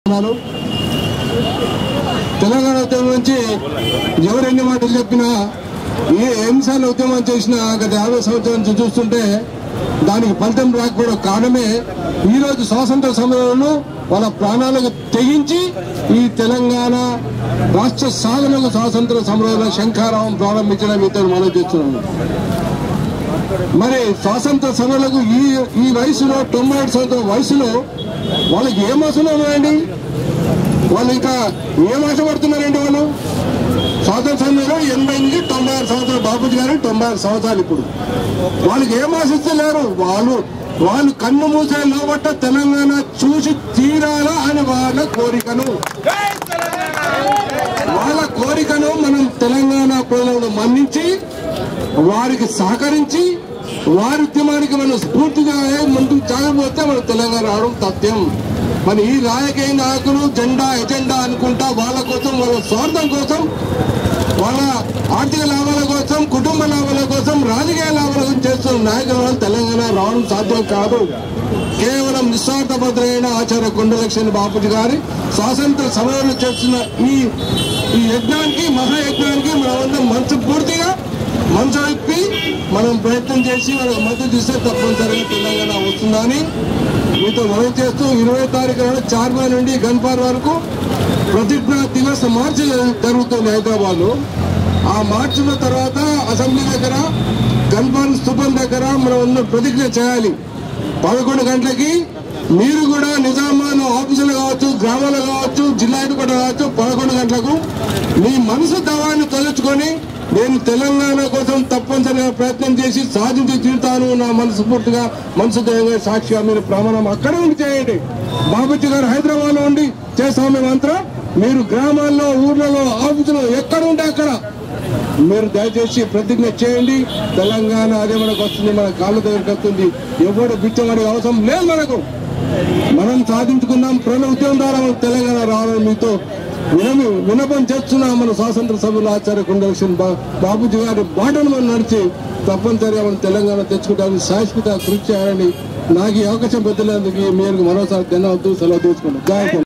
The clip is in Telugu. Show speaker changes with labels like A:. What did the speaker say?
A: ఉన్నారు. తెలంగాణ ఉద్యమం నుంచి ఎవరు ఎన్ని మాటలు చెప్పినా ఏ అంశాలు ఉద్యమం చేసినా గత యాభై సంవత్సరాల నుంచి చూస్తుంటే దానికి ఫలితం రాకపోవడం కారణమే ఈ రోజు స్వాతంత్ర సమయంలో వాళ్ళ ప్రాణాలకు తెగించి ఈ తెలంగాణ రాష్ట్ర సాధనకు స్వాతంత్ర సమరంలో శంఖారావం ప్రారంభించడం ఇతను మనం చేస్తున్నాము మరి స్వాతంత్ర సమరులకు ఈ ఈ వయసులో తొంభై ఏడు సంవత్సరం వయసులో వాళ్ళకి ఏం అవసరం ఉన్నాయండి వాళ్ళు ఇంకా ఏం ఆశపడుతున్నారండి వాళ్ళు స్వాతంత్ర సమయంలో ఎనభై నుంచి తొంభై ఆరు సంవత్సరాలు బాబుజీ గారు తొంభై ఆరు సంవత్సరాలు ఇప్పుడు వాళ్ళకి ఏం ఆశిస్తలేరు వాళ్ళు వాళ్ళు కన్ను మూసే లోపట్ట తెలంగాణ చూసి తీరాలా అని వాళ్ళ కోరికను వాళ్ళ కోరికను మనం తెలంగాణ ప్రజలను మన్నించి వారికి సహకరించి వారి ఉద్యమానికి మనం స్ఫూర్తిగా ముందుకు సాగబోతే మన తెలంగాణ రావడం తథ్యం మరి ఈ రాజకీయ నాయకులు జెండా ఎజెండా అనుకుంటా వాళ్ళ కోసం వాళ్ళ స్వార్థం కోసం వాళ్ళ ఆర్థిక లాభాల కోసం కుటుంబ లాభాల కోసం రాజకీయ లాభాల కోసం చేస్తున్న నాయకుల వల్ల తెలంగాణ రావడం సాధ్యం కాదు కేవలం నిస్వార్థపత్రైన ఆచార్య కొండలక్ష్మి బాపూజీ గారి స్వాతంత్ర సమయంలో చేస్తున్న ఈ ఈ యజ్ఞానికి మహాయజ్ఞానికి మనమందరం మనసు పూర్తిగా మనసు విప్పి మనం ప్రయత్నం చేసి వాళ్ళకి మద్దతు ఇస్తే తప్పనిసరిగా తెలంగాణ వస్తుందని మీతో మనం చేస్తూ ఇరవై తారీఖు నాడు చార్మా నుండి గన్పార్ వరకు ప్రతిజ్ఞా దివస్ మార్చ్ జరుగుతుంది హైదరాబాద్ లో ఆ మార్చిల తర్వాత అసెంబ్లీ దగ్గర గన్పార్ స్థూపం దగ్గర మనం అందరం ప్రతిజ్ఞ చేయాలి పదకొండు గంటలకి మీరు కూడా నిజామాబాద్ ఆఫీసులు కావచ్చు గ్రామాలు కావచ్చు జిల్లా హెడ్ క్వార్టర్ కావచ్చు పదకొండు గంటలకు మీ మనసు దవాన్ని తొలచుకొని నేను తెలంగాణ కోసం తప్పనిసరిగా ప్రయత్నం చేసి సాధించి తీరుతాను నా మనసు పూర్తిగా మనసు దైవంగా సాక్షిగా మీరు ప్రమాణం అక్కడే ఉండి చేయండి బాబుజీ గారు హైదరాబాద్ లో ఉండి చేస్తాం మేమంతా మీరు గ్రామాల్లో ఊర్లలో ఆఫీసులో ఎక్కడ ఉంటే అక్కడ మీరు దయచేసి ప్రతిజ్ఞ చేయండి తెలంగాణ అదే మనకు వస్తుంది మన కాళ్ళ దగ్గరికి వస్తుంది ఎవరు బిచ్చమనే అవసరం లేదు మనకు మనం సాధించుకున్నాం ప్రజల ఉద్యమం ద్వారా మనకు తెలంగాణ రావాలని మీతో వినమి వినపం చేస్తున్నాం మన స్వాతంత్ర సభ్యులు ఆచార్య కుండలక్ష్మి బా బాబుజీ గారి బాటను మనం నడిచి తప్పనిసరిగా మనం తెలంగాణ తెచ్చుకోవడానికి శాశ్వత కృషి చేయాలని నాకు ఈ అవకాశం పెట్టలేందుకు ఈ మేరకు మరోసారి ధన్యవాదాలు సెలవు తీసుకున్నాం జై హింద్.